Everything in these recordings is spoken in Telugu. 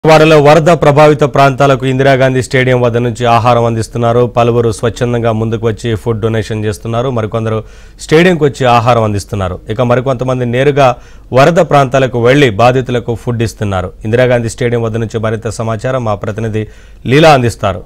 వారిలో వరద ప్రభావిత ప్రాంతాలకు ఇందిరాగాంధీ స్టేడియం వద్ద నుంచి ఆహారం అందిస్తున్నారు పలువురు స్వచ్ఛందంగా ముందుకు వచ్చి ఫుడ్ డొనేషన్ చేస్తున్నారు మరికొందరు స్టేడియంకు వచ్చి ఆహారం అందిస్తున్నారు ఇక మరికొంతమంది నేరుగా వరద ప్రాంతాలకు వెళ్లి బాధితులకు ఫుడ్ ఇస్తున్నారు ఇందిరాగాంధీ స్టేడియం వద్ద నుంచి మరింత సమాచారం మా ప్రతినిధి లీలా అందిస్తారు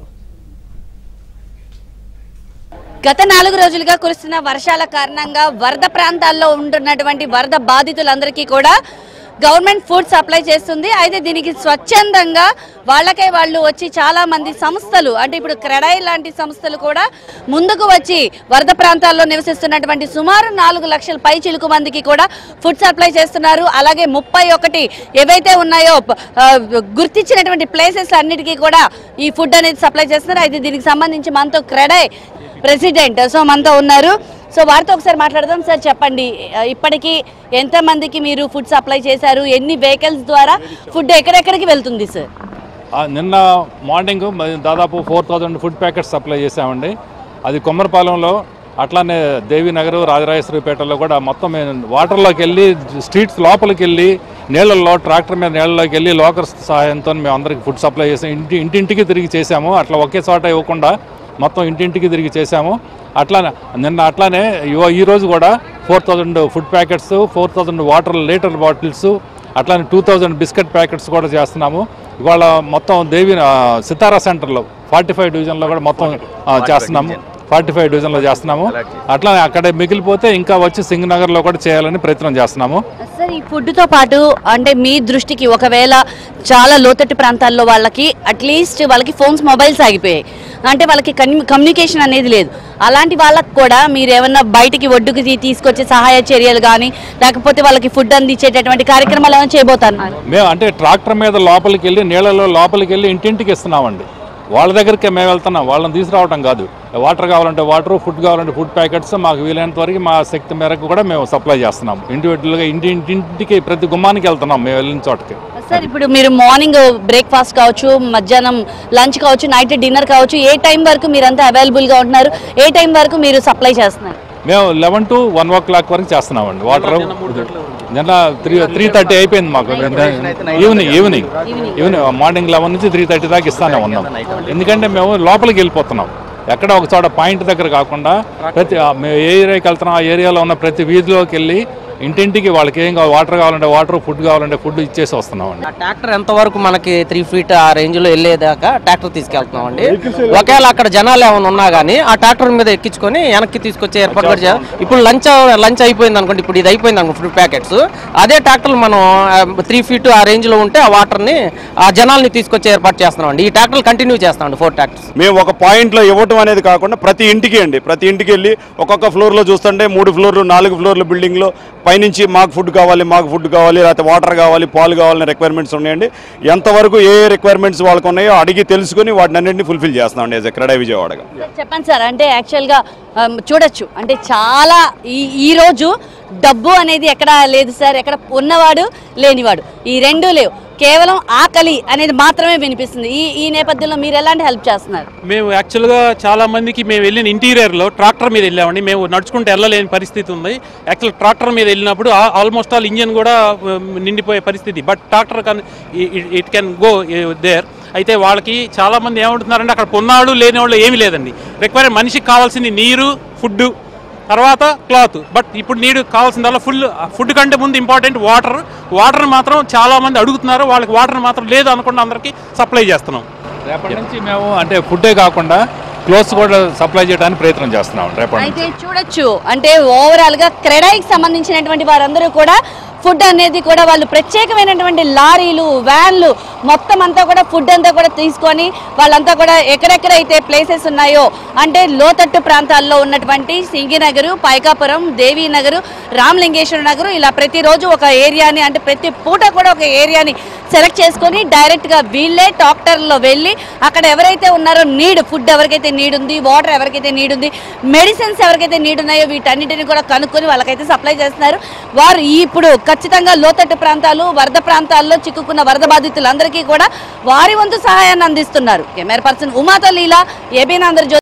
గత నాలుగు రోజులుగా కురుస్తున్న వర్షాల కారణంగా వరద ప్రాంతాల్లో ఉంటున్నటువంటి వరద బాధితులందరికీ కూడా గవర్నమెంట్ ఫుడ్ సప్లై చేస్తుంది అయితే దీనికి స్వచ్ఛందంగా వాళ్ళకే వాళ్ళు వచ్చి చాలా మంది సంస్థలు అంటే ఇప్పుడు క్రెడై లాంటి సంస్థలు కూడా ముందుకు వచ్చి వరద ప్రాంతాల్లో నివసిస్తున్నటువంటి సుమారు నాలుగు లక్షల పై చిలుకు మందికి కూడా ఫుడ్ సప్లై చేస్తున్నారు అలాగే ముప్పై ఒకటి ఏవైతే ఉన్నాయో ప- ఆ, గుర్తించినటువంటి ప్లేసెస్ అన్నిటికీ కూడా ఈ ఫుడ్ అనేది సప్లై చేస్తున్నారు అయితే దీనికి సంబంధించి మనతో క్రెడై ప్రెసిడెంట్ సో మనతో ఉన్నారు సో వారితో ఒకసారి మాట్లాడదాం సార్ చెప్పండి ఆ, ఇప్పటికి ఎంత మందికి మీరు ఫుడ్ సప్లై చేశారు ఎన్ని వెహికల్స్ ద్వారా ఫుడ్ ఎక్కడెక్కడికి వెళ్తుంది సార్ ఆ, నిన్న మార్నింగ్ మ- దాదాపు four thousand food packets supply చేసామండి అది కొమ్మరపాలెంలో అట్లానే దేవీనగర్ రాజరాజేశ్వరిపేటలో కూడా మొత్తం మేము వాటర్లోకి వెళ్ళి స్ట్రీట్స్ లోపలికి వెళ్ళి నీళ్ళల్లో ట్రాక్టర్ మీద నీళ్ళలోకి వెళ్ళి లోకర్స్ సహాయంతో మేము అందరికి ఫుడ్ సప్లై చేసాం ఇంటి ఇంటింటికి తిరిగి చేసాము అట్లా ఒకే చోట ఇవ్వకుండా మొత్తం ఇంటింటికి తిరిగి చేసాము అట్లానే నిన్న అట్లానే ఇవ- ఈ రోజు కూడా four thousand food packets four thousand water litre bottles అట్లానే టూ థౌజండ్ బిస్కెట్ ప్యాకెట్స్ కూడా చేస్తున్నాము ఇవాళ మొత్తం దేవి ఆ, సితారా సెంటర్లో ఫార్టీ ఫైవ్ డివిజన్లో కూడా మొత్తం ఆ, చేస్తున్నాము ఫార్టీ ఫైవ్ డివిజన్లో చేస్తున్నాము అట్లానే అక్కడే మిగిలిపోతే ఇంకా వచ్చి సింగనగర్లో కూడా చేయాలని ప్రయత్నం చేస్తున్నాము సార్ ఈ ఫుడ్తో పాటు అంటే మీ దృష్టికి ఒకవేళ చాలా లోతట్టు ప్రాంతాల్లో వాళ్ళకి అట్లీస్ట్ వాళ్ళకి ఫోన్స్ మొబైల్స్ ఆగిపోయాయి అంటే వాళ్ళకి కమ్యూ- కమ్యూనికేషన్ అనేది లేదు అలాంటి వాళ్ళకి కూడా మీరు ఏమన్నా బయటికి ఒడ్డుకు తీ- తీసుకొచ్చే సహాయ చర్యలు కానీ లేకపోతే వాళ్ళకి ఫుడ్ అందించేటటువంటి కార్యక్రమాలు ఏమైనా చేయబోతున్నారు మేము అంటే ట్రాక్టర్ మీద లోపలికి వెళ్ళి నీళ్ళలో లోపలికి వెళ్ళి ఇంటింటికి ఇస్తున్నామండి వాళ్ళ దగ్గరికి మేము వెళ్తున్నాం వాళ్ళని తీసుకురావటం కాదు వాటర్ కావాలంటే వాటర్ ఫుడ్ కావాలంటే ఫుడ్ ప్యాకెట్స్ మాకు వీలైనంత వరకు మా శక్తి మేరకు కూడా మేము సప్లై చేస్తున్నాం ఇండివిజువల్గా ఇంటి ఇంటింటికి ప్రతి గుమ్మానికి వెళ్తున్నాం మేము వెళ్ళిన చోటకి సార్ ఇప్పుడు మీరు మార్నింగ్ బ్రేక్ఫాస్ట్ కావచ్చు మధ్యాహ్నం లంచ్ కావచ్చు నైట్ డిన్నర్ కావచ్చు ఏ టైం వరకు మీరంతా అవైలబుల్గా ఉంటున్నారు ఏ టైం వరకు మీరు సప్లై చేస్తున్నారు మేము eleven to one o'clock వరకు చేస్తున్నామండి వాటర్ నిన్న త్రీ త్రీ థర్టీ అయిపోయింది మాకు evening evening evening morning eleven నుంచి త్రీ థర్టీ దాకా ఇస్తానే ఉన్నాం ఎందుకంటే మేము లోపలికి వెళ్ళిపోతున్నాం ఎక్కడ ఒక చోట పాయింట్ దగ్గర కాకుండా ప్రతి ఆ, మేము ఏ ఏరియాకి వెళ్తున్నాం ఆ ఏరియాలో ఉన్న ప్రతి వీధిలోకి వెళ్ళి ఇంటింటికి వాళ్ళకి ఏం కావాలి వాటర్ కావాలంటే వాటర్ ఫుడ్ కావాలంటే ఫుడ్ ఇచ్చేసి వస్తున్నామండి ఆ ట్రాక్టర్ ఎంతవరకు మనకి త్రీ ఫీట్ ఆ రేంజ్ లో వెళ్ళేదాకా ట్రాక్టర్ తీసుకెళ్తున్నాం అండి ఒకవేళ అక్కడ జనాలు ఏమైనా ఉన్నా గానీ ఆ ట్రాక్టర్ మీద ఎక్కించుకొని వెనక్కి తీసుకొచ్చే ఏర్పాటు కూడా చేయాలి ఇప్పుడు లంచ్ లంచ్ అయిపోయింది అనుకోండి ఇప్పుడు ఇది అయిపోయింది అనుకో ఫుడ్ ప్యాకెట్స్ అదే ట్రాక్టర్ మనం త్రీ ఫీట్ ఆ రేంజ్ లో ఉంటే ఆ వాటర్ ని ఆ జనాల్ని తీసుకొచ్చే ఏర్పాటు చేస్తున్నాం అండి ఈ ట్రాక్టర్ కంటిన్యూ చేస్తాం ఫోర్ ట్రాక్టర్స్ మేము ఒక పాయింట్లో ఇవ్వటం అనేది కాకుండా ప్రతి ఇంటికి అండి ప్రతి ఇంటికి వెళ్ళి ఒక్కొక్క ఫ్లోర్లో చూస్తుంటే మూడు ఫ్లోర్లు నాలుగు ఫ్లోర్ల బిల్డింగ్లో పైనుంచి మాకు ఫుడ్ కావాలి మాకు ఫుడ్ కావాలి లేకపోతే వాటర్ కావాలి పాలు కావాలనే రిక్వైర్మెంట్స్ ఉన్నాయండి ఎంతవరకు ఏ ఏ రిక్వైర్మెంట్స్ వాళ్ళకు ఉన్నాయో అడిగి తెలుసుకొని వాటిని అన్నింటినీ ఫుల్ఫిల్ చేస్తున్నాం యాజ్ ఎ క్రెడై విజయవాడగా సార్, చెప్పండి సార్ అంటే యాక్చువల్గా ఆమ్, చూడొచ్చు అంటే చాలా ఈ ఈ రోజు డబ్బు అనేది ఎక్కడ లేదు సార్ ఎక్కడ ఉన్నవాడు లేనివాడు ఈ రెండూ లేవు కేవలం ఆకలి అనేది మాత్రమే వినిపిస్తుంది ఈ ఈ నేపథ్యంలో మీరు ఎలాంటి హెల్ప్ చేస్తున్నారు మేము యాక్చువల్గా చాలా మందికి మేము వెళ్ళిన ఇంటీరియర్లో ట్రాక్టర్ మీద వెళ్ళామండి మేము నడుచుకుంటూ వెళ్ళలేని పరిస్థితి ఉంది యాక్చువల్ ట్రాక్టర్ మీద వెళ్ళినప్పుడు ఆల్మోస్ట్ ఆల్ ఇంజన్ కూడా ఉమ్, నిండిపోయే పరిస్థితి but tractor can it can go there అయితే వాళ్ళకి చాలా మంది ఏమంటున్నారంటే అక్కడ కొన్నాడు లేని వాళ్ళు ఏమీ లేదండి రిక్వైర్ మనిషికి కావాల్సింది నీరు ఫుడ్ తర్వాత క్లాత్ బట్ ఇప్పుడు నీడు కావాల్సిందల్లా ఫుల్ ఫుడ్ కంటే ముందు ఇంపార్టెంట్ వాటర్ వాటర్ మాత్రం చాలా మంది అడుగుతున్నారు వాళ్ళకి వాటర్ మాత్రం లేదు అనుకుండా అందరికీ సప్లై చేస్తున్నాం రేపటి నుంచి మేము అంటే ఫుడ్డే కాకుండా క్లోత్స్ కూడా సప్లై చేయడానికి ప్రయత్నం చేస్తున్నాం రేపటి నుంచి అయితే చూడొచ్చు అంటే ఓవరాల్ గా క్రెడాయికి సంబంధించినటువంటి వారందరూ కూడా ఫుడ్ అనేది కూడా వాళ్ళు ప్రత్యేకమైనటువంటి లారీలు వ్యాన్లు మొత్తం అంతా కూడా ఫుడ్ అంతా కూడా తీసుకొని వాళ్ళంతా కూడా ఎక్కడెక్కడైతే ప్లేసెస్ ఉన్నాయో అంటే లోతట్టు ప్రాంతాల్లో ఉన్నటువంటి సింగినగరు పైకాపురం దేవీనగరు రామలింగేశ్వర నగరు ఇలా ప్రతిరోజు ఒక ఏరియాని అంటే ప్రతి పూట కూడా ఒక ఏరియాని సెలెక్ట్ చేసుకొని డైరెక్ట్గా వీళ్ళే టాక్టర్లో వెళ్ళి అక్కడ ఎవరైతే ఉన్నారో నీడ్ ఫుడ్ ఎవరికైతే నీడ్ ఉంది వాటర్ ఎవరికైతే నీడ్ ఉంది మెడిసిన్స్ ఎవరికైతే నీడ్ ఉన్నాయో వీటన్నిటిని కూడా కనుక్కొని వాళ్ళకైతే సప్లై చేస్తున్నారు వారు ఇప్పుడు ఖచ్చితంగా లోతట్టు ప్రాంతాలు వరద ప్రాంతాల్లో చిక్కుకున్న వరద బాధితులందరికీ కూడా వారి వంతు సహాయాన్ని అందిస్తున్నారు కెమెరా పర్సన్ ఉమాతో లీలా ఏబీనాంధ్ర